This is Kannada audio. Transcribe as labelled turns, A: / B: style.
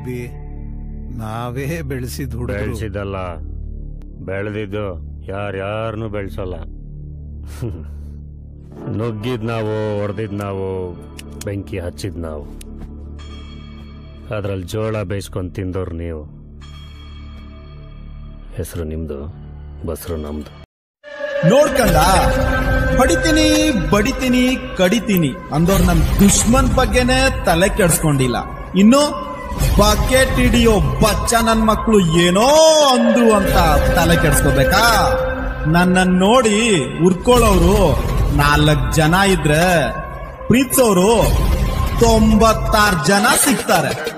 A: ಗುಬ್ಬಿ ನಾವೇ ಬೆಳೆಸಿದ ಹುಡುಗರು
B: ಬೆಳೆಸಿದ್ದಲ್ಲ ಬೆಳೆದಿದ್ದು ಯಾರ್ಯಾರನ್ನೂ ಬೆಳೆಸಲ್ಲ ನುಗ್ಗಿದ್ ನಾವು ಹೊಡೆದಿದ್ ನಾವು ಬೆಂಕಿ ಹಚ್ಚಿದ್ ನಾವು ಅದ್ರಲ್ಲಿ ಜೋಳ ಬೇಯಿಸ್ಕೊಂಡು ತಿಂದವ್ರು ನೀವು ಹೆಸರು ನಿಮ್ದು ಬಸ್ರು ನಮ್ದು
C: ನೋಡ್ಕಂಡ ಬಡಿತೀನಿ ಬಡಿತೀನಿ ಕಡಿತೀನಿ ಅಂದವ್ರ ನನ್ ದುಶ್ಮನ್ ಬಗ್ಗೆನೇ ತಲೆ ಕೆಡ್ಸ್ಕೊಂಡಿಲ್ಲ ಇನ್ನು ಬಕೆಟ್ ಹಿಡಿಯೋ ಬಚ್ಚ ನನ್ ಮಕ್ಳು ಏನೋ ಅಂದ್ರು ಅಂತ ತಲೆ ಕೆಡ್ಸ್ಕೋಬೇಕಾ ನನ್ನ ನೋಡಿ ಉರ್ಕೊಳ್ಳೋರು ನಾಲ್ಕ್ ಜನ ಇದ್ರೆ ಪ್ರೀತಿಸೋರು ತೊಂಬತ್ತಾರು ಜನ ಸಿಗ್ತಾರೆ